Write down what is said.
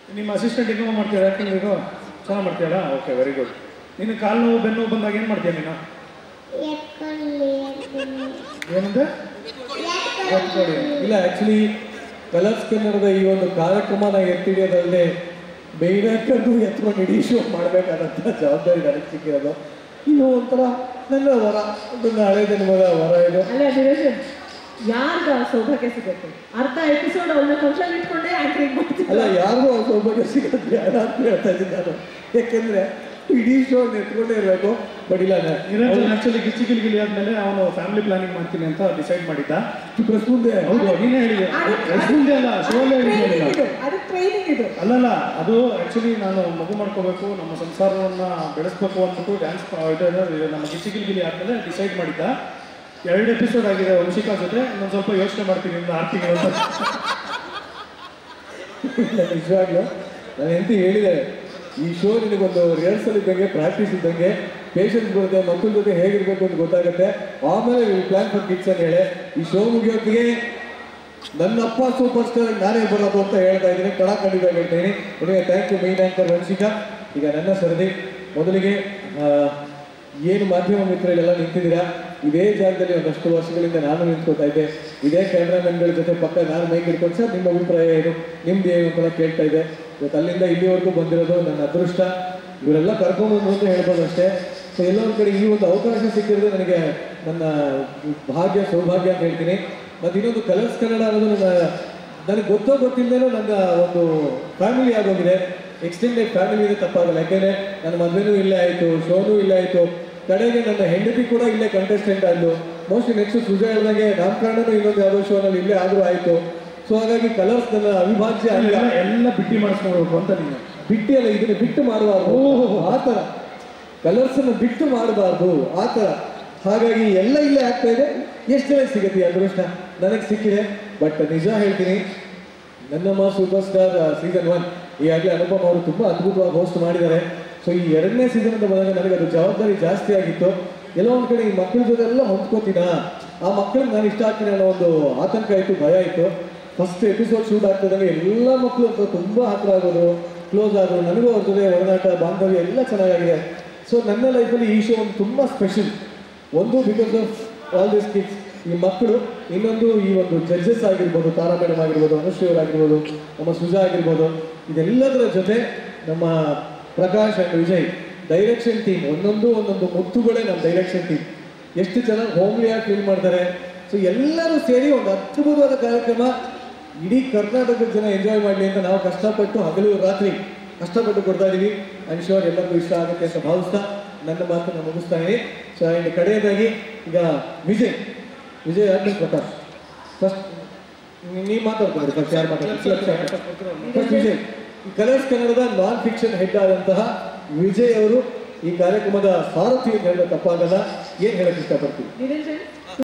ನಿಮ್ಮ ಅಸಿಸ್ಟೆಂಟ್ ಹೆಂಗೋ ಮಾಡ್ತೀರಾ ಆ್ಯಕ್ಟಿಂಗ್ ಇದು ಚೆನ್ನಾಗಿ ಮಾಡ್ತೀಯಲ್ಲ ಓಕೆ ವೆರಿ ಗುಡ್ ನಿನ್ನ ಕಾಲು ನೋವು ಬೆನ್ನು ನೋವು ಬಂದಾಗ ಏನು ಮಾಡ್ತೀಯ ನೀನು ಏನಂದ್ರೆ ಎತ್ಕೊಳ್ಳಿ. ಇಲ್ಲ ಆ್ಯಕ್ಚುಲಿ ಕಲರ್ಸ್ ಕನ್ನಡದ ಈ ಒಂದು ಕಾರ್ಯಕ್ರಮನ ಎತ್ತಿಡಿಯೋದಲ್ಲದೆ ಬೇಡಕ್ಕಂಡು ಎತ್ಕೊಂಡು ಇಡೀ ಶೋ ಮಾಡಬೇಕಾದಂಥ ಜವಾಬ್ದಾರಿ ನನಗೆ ಸಿಕ್ಕಿರೋದು ಇದು ಒಂಥರ ನನ್ನ ವರ ಒಂದು ಹಳೆ ಜನ್ಮದ ವರ ಇದು ಅಲ್ಲ ದಿನೇಶ್ ಯಾರ್ಗ ಸೌಭಾಗ್ಯ ಸಿಗುತ್ತೆ ಅರ್ಧ ಎಪಿಸೋಡ್ ಅವನ್ನ ಫಂಕ್ಷನ್ ಇಟ್ಕೊಂಡೇ ಆಂಕರಿಂಗ್ ಮಾಡ್ತಿದ್ದ ಅಲ್ಲ ಯಾರಿಗೂ ಅವ್ರ ಸೌಭಾಗ್ಯ ಸಿಗೋದು ಬೇಡ ಅಂತ ಹೇಳ್ತಾ ಇದ್ದೀನಿ ನಾನು ಯಾಕೆಂದ್ರೆ ಇಡೀ ಶೋ ಎತ್ಕೊಂಡೇ ಇರಬೇಕು ಬಟ್ ಇಲ್ಲ ನಿರಂಜನ್ ಆ್ಯಕ್ಚುಲಿ ಗಿಚ್ಚಿ ಗಿಲ್ಗಿಲಿ ಆದ್ಮೇಲೆ ಅವನು ಫ್ಯಾಮಿಲಿ ಪ್ಲಾನಿಂಗ್ ಮಾಡ್ತೀನಿ ಅಂತ ಡಿಸೈಡ್ ಮಾಡಿದ್ದ ಪ್ರೆಸ್ ಮುಂದೆ ಹೌದು ನೀನೇ ಹೇಳಿದೆ ಮುಂದೆ ಅಲ್ಲ ಶೋಲ್ಲೇ ಟ್ರೈನಿಂಗ್ ಹೇಳಿಲ್ಲ ಇದು ಅದು ಟ್ರೈನಿಂಗ್ ಇದು ಅಲ್ಲಲ್ಲ ಅದು ಆ್ಯಕ್ಚುಲಿ ನಾನು ಮಗು ಮಾಡ್ಕೋಬೇಕು ನಮ್ಮ ಸಂಸಾರವನ್ನು ಬೆಳೆಸ್ಬೇಕು ಅಂದ್ಬಿಟ್ಟು ಡ್ಯಾನ್ಸ್ ನಮ್ಮ ಗಿಚ್ಚಿ ಗಿಲ್ಗಿಲಿ ಆದಮೇಲೆ ಡಿಸೈಡ್ ಮಾಡಿದ್ದ ಎರಡು ಎಪಿಸೋಡ್ ಆಗಿದೆ ವಂಶಿಕಾ ಜೊತೆ ನಾನು ಸ್ವಲ್ಪ ಯೋಚನೆ ಮಾಡ್ತೀನಿ ಇನ್ನು ಆರು ತಿಂಗಳು ಅಂತ ಇಲ್ಲ, ನಿಜವಾಗ್ಲೂ ನಾನು ಎಂತ ಹೇಳಿದೆ ಈ ಶೋ ನಿನಗೊಂದು ರಿಹರ್ಸಲ್ ಇದ್ದಂಗೆ ಪ್ರಾಕ್ಟೀಸ್ ಇದ್ದಂಗೆ ಪೇಷನ್ಸ್ ಬರುತ್ತೆ ಮಕ್ಕಳ ಜೊತೆ ಹೇಗಿರ್ಬೇಕು ಅಂತ ಗೊತ್ತಾಗುತ್ತೆ ಆಮೇಲೆ ಪ್ಲಾನ್ ಫಾರ್ ಕಿಡ್ಸ್ ಅಂತ ಹೇಳಿ ಈ ಶೋ ಮುಗಿಯೋತ್ತಿಗೆ ನನ್ನಪ್ಪ ಸೂಪರ್ ಸ್ಟಾರ್ ನಾನೇ ಬರೋದು ಅಂತ ಹೇಳ್ತಾ ಇದ್ದೀನಿ ಕಣ ಖಂಡಿತ ಹೇಳ್ತೀನಿ ನಿಮಗೆ thank you main anchor Vamshika ಈಗ ನನ್ನ ಸರದಿ ಮೊದಲಿಗೆ ಆ, ಏನು ಮಾಧ್ಯಮ ಮಿತ್ರರೆಲ್ಲ ನಿಂತಿದ್ದೀರಾ ಇದೇ ಜಾಗದಲ್ಲಿ ಒಂದಷ್ಟು ವರ್ಷಗಳಿಂದ ನಾನು ನಿಂತ್ಕೊತಾ ಇದ್ದೆ ಇದೇ ಕ್ಯಾಮ್ರಾಮನ್ಗಳ ಜೊತೆ ಪಕ್ಕ ನಾನು ಮೈಕ್ ಹಿಡ್ಕೊಂಡು ಸರ್ ನಿಮ್ಮ ಅಭಿಪ್ರಾಯ ಏನು ನಿಮ್ದು ಏನು ಅಂತ ಕೇಳ್ತಾ ಇದ್ದೆ ಇವತ್ತು ಅಲ್ಲಿಂದ ಇಲ್ಲಿವರೆಗೂ ಬಂದಿರೋದು ನನ್ನ ಅದೃಷ್ಟ ಇವರೆಲ್ಲ ಕರ್ಕೊಂಡು ಬಂದ್ರು ಅಂತ ಹೇಳ್ಬೋದು ಅಷ್ಟೇ ಸೊ ಎಲ್ಲೋ ಒಂದು ಕಡೆ ಈ ಒಂದು ಅವಕಾಶ ಸಿಕ್ಕಿರೋದು ನನಗೆ ನನ್ನ ಭಾಗ್ಯ ಸೌಭಾಗ್ಯ ಅಂತ ಹೇಳ್ತೀನಿ ಮತ್ತು ಇನ್ನೊಂದು ಕಲರ್ಸ್ ಕನ್ನಡ ಅನ್ನೋದು ನನ್ನ ನನಗೆ ಗೊತ್ತೋ ಗೊತ್ತಿಲ್ಲದೇನೋ ನನ್ನ ಒಂದು ಫ್ಯಾಮಿಲಿ ಆಗೋಗಿದೆ ಎಕ್ಸ್ಟೆಂಡೆಡ್ ಫ್ಯಾಮಿಲಿ ಇದೆ ತಪ್ಪಾಗಲ್ಲ ಯಾಕೆಂದರೆ ನನ್ನ ಮದುವೆನೂ ಇಲ್ಲೇ ಆಯಿತು ಶೋನೂ ಇಲ್ಲೇ ಆಯಿತು ಕಡೆಗೆ ನನ್ನ ಹೆಂಡತಿ ಕೂಡ ಇಲ್ಲೇ ಕಂಟೆಸ್ಟೆಂಟ್ ಆದ್ಲು ಮೋಸ್ಟ್ಲಿ ನೆಕ್ಸ್ಟ್ ಸುಜಾ ಹೇಳ್ದಂಗೆ ನಾಮಕರಣನೂ ಇನ್ನೊಂದು ಯಾವುದೋ ಶೋನಲ್ಲಿ ಇಲ್ಲೇ ಆದರೂ ಆಯಿತು ಸೊ ಹಾಗಾಗಿ ಕಲರ್ಸ್ ನನ್ನ ಅವಿಭಾಜ್ಯ ಅಂಗ ಎಲ್ಲ ಎಲ್ಲ ಬಿಟ್ಟಿ ಮಾಡಿಸ್ಕೊಳ್ಬೇಕು ಅಂತ ನೀನು ಬಿಟ್ಟಿ ಅಲ್ಲ ಇದನ್ನ ಬಿಟ್ಟು ಮಾಡಬಾರ್ದು ಆ ಥರ ಕಲರ್ಸನ್ನು ಬಿಟ್ಟು ಮಾಡಬಾರ್ದು ಆ ಥರ ಹಾಗಾಗಿ ಎಲ್ಲ ಇಲ್ಲೇ ಆಗ್ತಾ ಇದೆ ಎಷ್ಟು ಜನ ಸಿಗುತ್ತೆ ಈ ಅದೃಷ್ಟ ನನಗೆ ಸಿಕ್ಕಿದೆ ಬಟ್ ನಿಜ ಹೇಳ್ತೀನಿ ನನ್ನಮ್ಮ ಸೂಪರ್ ಸ್ಟಾರ್ ಸೀಸನ್ ಒನ್ ಈಗಾಗಲೇ ಅನುಪಮ್ ಅವರು ತುಂಬ ಅದ್ಭುತವಾಗಿ ಹೋಸ್ಟ್ ಮಾಡಿದ್ದಾರೆ ಸೊ ಈ ಎರಡನೇ ಸೀಸನ್ ಅಂತ ಬಂದಾಗ ನನಗೆ ಅದು ಜವಾಬ್ದಾರಿ ಜಾಸ್ತಿ ಆಗಿತ್ತು ಎಲ್ಲೋ ಒಂದು ಕಡೆ ಈ ಮಕ್ಕಳ ಜೊತೆ ಎಲ್ಲ ಹೊಂದ್ಕೋತೀನ ಆ ಮಕ್ಕಳಿಗೆ ನಾನು ಇಷ್ಟ ಆಗ್ತೀನಿ ಅನ್ನೋ ಒಂದು ಆತಂಕ ಆಯಿತು ಭಯ ಆಯಿತು ಫಸ್ಟ್ ಎಪಿಸೋಡ್ ಶೂಟ್ ಆಗ್ತದಂಗೆ ಎಲ್ಲ ಮಕ್ಕಳು ಅಂತ ತುಂಬ ಹತ್ರ ಆಗೋದು ಕ್ಲೋಸ್ ಆಗೋದು ನನಗೂ ಅವ್ರ ಜೊತೆ ಒಡನಾಟ ಬಾಂಧವ್ಯ ಎಲ್ಲ ಚೆನ್ನಾಗಿದೆ ಸೊ ನನ್ನ ಲೈಫಲ್ಲಿ ಈ ಶೋ ಒಂದು ತುಂಬ ಸ್ಪೆಷಲ್ ಒಂದು because of all this kids ಈ ಮಕ್ಕಳು ಇನ್ನೊಂದು ಈ ಒಂದು ಜಡ್ಜಸ್ ಆಗಿರ್ಬೋದು ತಾರಾ ಮೇಡಮ್ ಆಗಿರ್ಬೋದು ಅನುಶ್ರೀ ಅವರಾಗಿರ್ಬೋದು ನಮ್ಮ ಸುಜಾ ಆಗಿರ್ಬೋದು ಇದೆಲ್ಲದರ ಜೊತೆ ನಮ್ಮ Prakash and Vijay direction team ಒಂದೊಂದು ಒಂದೊಂದು ಮುತ್ತುಗಳೇ ನಮ್ಮ ಡೈರೆಕ್ಷನ್ ಟೀಮ್ ಎಷ್ಟು ಚೆನ್ನಾಗಿ ಹೋಮ್ಲಿಯಾಗಿ ಫೀಲ್ ಮಾಡ್ತಾರೆ ಸೊ ಎಲ್ಲರೂ ಸೇರಿ ಒಂದು ಅದ್ಭುತವಾದ ಕಾರ್ಯಕ್ರಮ ಇಡೀ ಕರ್ನಾಟಕದ ಜನ ಎಂಜಾಯ್ ಮಾಡಲಿ ಅಂತ ನಾವು ಕಷ್ಟಪಟ್ಟು ಹಗಲು ರಾತ್ರಿ ಕಷ್ಟಪಟ್ಟು ಕೊಡ್ತಾ ಇದೀವಿ ಐಮ್ ಶೋರ್ ಎಲ್ಲರಿಗೂ ಇಷ್ಟ ಆಗುತ್ತೆ ಅಂತ ಭಾವಿಸ್ತಾ ನನ್ನ ಮಾತನ್ನು ಮುಗಿಸ್ತಾ ಇದ್ದೀನಿ ಸೊ ಆ್ಯಂಡ್ ಕಡೆಯದಾಗಿ ಈಗ ವಿಜಯ್ ವಿಜಯ್ ಆದ್ಮೇಲೆ ಪ್ರಕಾಶ್ ಫಸ್ಟ್ ನೀವು ಮಾತಾಡ್ಕೊಳ್ರಿ ಫಸ್ಟ್ ಯಾರು ಮಾತಾಡ್ತಾರೆ ಫಸ್ಟ್ ವಿಜಯ್ ಈ ಕಲರ್ಸ್ ಕನ್ನಡದ ನಾನ್ ಫಿಕ್ಷನ್ ಹೆಡ್ ಆದಂತಹ ವಿಜಯ್ ಅವರು ಈ ಕಾರ್ಯಕ್ರಮದ ಸಾರಥಿ ಅಂತ ಹೇಳಿದ್ರೆ ತಪ್ಪಾಗಲ್ಲ ಏನು ಹೇಳಕ್ಕೆ ಇಷ್ಟಪಡ್ತೀವಿ ನಿರಂಜನ್